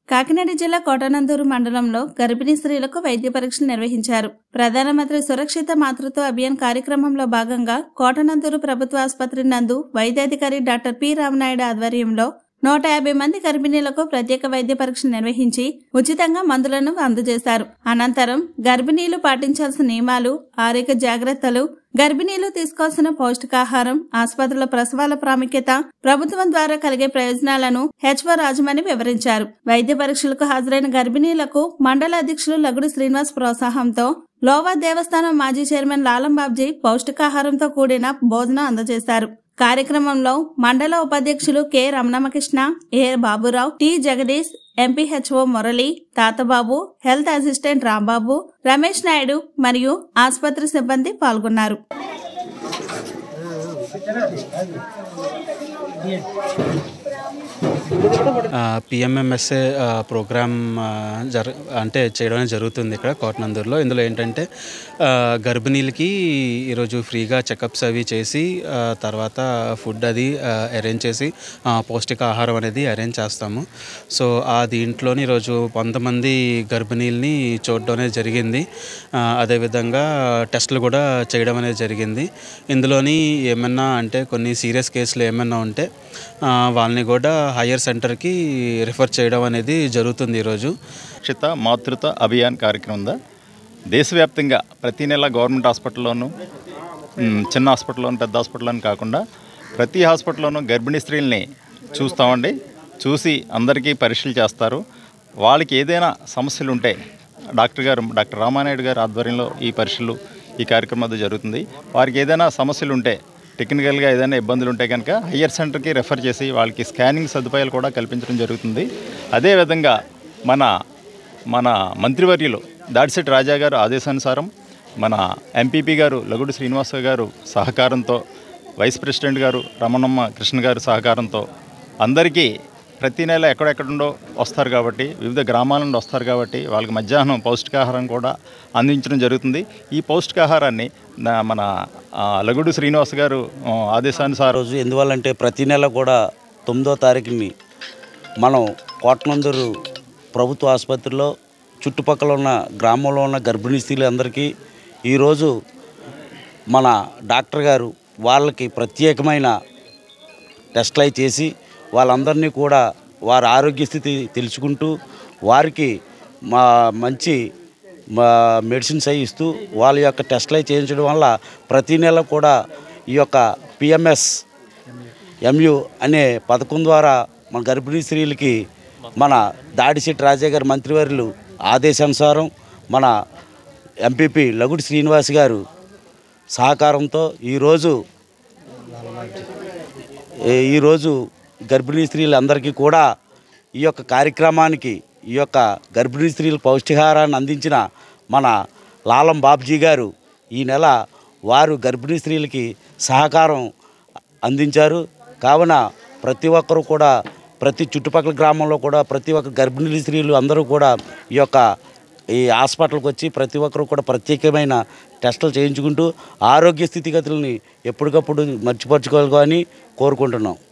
కాకినాడ జిల్లా కోటనందూరు మండలంలో గర్భిణీ స్త్రీలకు వైద్య పరీక్షలు నిర్వహించారు ప్రధానమంత్రి సురక్షిత మాతృత్వ అభియాన్ కార్యక్రమంలో భాగంగా కోటనందూరు ప్రభుత్వ ఆసుపత్రి నందు వైద్యాధికారి డాక్టర్ పి రామనాయుడు ఆధ్వర్యంలో నూట యాభై మంది గర్భిణీలకు ప్రత్యేక వైద్య పరీక్షలు నిర్వహించి ఉచితంగా మందులను అందజేశారు అనంతరం గర్భిణీలు పాటించాల్సిన నియమాలు ఆరోగ్య జాగ్రత్తలు గర్భిణీలు తీసుకోవాల్సిన పౌష్టికాహారం ఆసుపత్రుల ప్రసవాల ప్రాముఖ్యత ప్రభుత్వం ద్వారా కలిగే ప్రయోజనాలను హెచ్ఓ రాజమణి వివరించారు వైద్య పరీక్షలకు హాజరైన గర్భిణీలకు మండల అధ్యక్షులు లగుడు శ్రీనివాస్ ప్రోత్సాహంతో లోవా దేవస్థానం మాజీ చైర్మన్ లాలం బాబ్జీ పౌష్టికాహారంతో కూడిన భోజనం అందజేశారు కార్యక్రమంలో మండల ఉపాధ్యక్షులు K Ramanamakrishna A Baburao T Jagadish MPHO Murali Tatababu health assistant Rambabu Ramesh Naidu మరియు ఆసుపత్రి సిబ్బంది పాల్గొన్నారు పిఎంఎంఎస్ఏ ప్రోగ్రామ్ జర అంటే చేయడం జరుగుతుంది ఇక్కడ కోటనందూరులో ఇందులో ఏంటంటే ఆ, గర్భిణీలకి ఈరోజు ఫ్రీగా చెకప్స్ అవి చేసి ఆ, తర్వాత ఫుడ్ అది అరేంజ్ చేసి ఆ, పౌష్టికాహారం అనేది అరేంజ్ చేస్తాము సో ఆ దీంట్లోని ఈరోజు కొంతమంది గర్భిణీల్ని చూడడం అనేది జరిగింది ఆ, అదేవిధంగా టెస్టులు కూడా చేయడం అనేది జరిగింది ఇందులోని ఏమన్నా అంటే కొన్ని సీరియస్ కేసులు ఏమన్నా ఉంటే ఆ, వాళ్ళని కూడా హయ్యర్ సెంటర్కి రిఫర్ చేయడం అనేది జరుగుతుంది ఈరోజు సురక్షిత మాతృత్వ అభియాన్ కార్యక్రమం ఉందా దేశవ్యాప్తంగా ప్రతి నెల గవర్నమెంట్ హాస్పిటల్లోనూ మ్, చిన్న హాస్పిటల్లోను పెద్ద హాస్పిటల్లోనూ కాకుండా ప్రతి హాస్పిటల్లోనూ గర్భిణీ స్త్రీల్ని చూస్తామండి చూసి అందరికీ పరీక్షలు చేస్తారు వాళ్ళకి ఏదైనా సమస్యలు ఉంటే డాక్టర్ గారు డాక్టర్ రామానాయుడు గారి ఆధ్వర్యంలో ఈ పరీక్షలు ఈ కార్యక్రమం అది జరుగుతుంది వారికి ఏదైనా సమస్యలు ఉంటే టెక్నికల్గా ఏదైనా ఇబ్బందులు ఉంటే కనుక హయ్యర్ సెంటర్కి రెఫర్ చేసి వాళ్ళకి స్కానింగ్ సదుపాయాలు కూడా కల్పించడం జరుగుతుంది అదేవిధంగా మన మన మంత్రివర్యులు దాడిశెట్టి రాజా గారు ఆదేశానుసారం మన ఎంపీపీ గారు లగుడు శ్రీనివాస గారు సహకారంతో వైస్ ప్రెసిడెంట్ గారు రమణమ్మ కృష్ణ గారు సహకారంతో అందరికీ ప్రతి నెల ఎక్కడెక్కడుండో వస్తారు కాబట్టి వివిధ గ్రామాల నుండి వస్తారు కాబట్టి వాళ్ళకి మధ్యాహ్నం పౌష్టికాహారం కూడా అందించడం జరుగుతుంది ఈ పౌష్టికాహారాన్ని నా- మన ఆ, లగుడు శ్రీనివాస్ గారు ఆ, ఆదేశానుసారం రోజు ఎందువల్లంటే ప్రతి నెల కూడా తొమ్మిదో తారీఖుని మనం కోటనందూరు ప్రభుత్వ ఆసుపత్రిలో చుట్టుపక్కల ఉన్న గ్రామంలో ఉన్న గర్భిణీ స్త్రీలు అందరికీ ఈరోజు మన డాక్టర్ గారు వాళ్ళకి ప్రత్యేకమైన టెస్ట్లు అవి చేసి వాళ్ళందరినీ కూడా వారి ఆరోగ్య స్థితి తెలుసుకుంటూ వారికి మా మంచి మా మెడిసిన్స్ అవి ఇస్తూ వాళ్ళ యొక్క టెస్ట్లు అవి చేయించడం వల్ల ప్రతి నెల కూడా ఈ యొక్క పిఎంఎస్ ఎంయు అనే పథకం ద్వారా మన గర్భిణీ స్త్రీలకి మన దాడిశెట్టి రాజా గారి మంత్రివర్యులు ఆదేశానుసారం మన ఎంపీపీ లగుడి శ్రీనివాస్ గారు సహకారంతో ఈరోజు ఏ- ఈరోజు గర్భిణీ స్త్రీలందరికీ కూడా ఈ యొక్క కార్యక్రమానికి ఈ యొక్క గర్భిణీ స్త్రీల పౌష్టికాహారాన్ని అందించిన మన లాలం బాబ్జీ గారు ఈ నెల వారు గర్భిణీ స్త్రీలకి సహకారం అందించారు కావున ప్రతి ఒక్కరు కూడా ప్రతి చుట్టుపక్కల గ్రామంలో కూడా ప్రతి ఒక్క గర్భిణీ స్త్రీలు అందరూ కూడా ఈ యొక్క ఈ హాస్పిటల్కి వచ్చి ప్రతి ఒక్కరు కూడా ప్రత్యేకమైన టెస్టులు చేయించుకుంటూ ఆరోగ్య స్థితిగతులని ఎప్పటికప్పుడు మర్చిపరచుకోవాలని కోరుకుంటున్నాం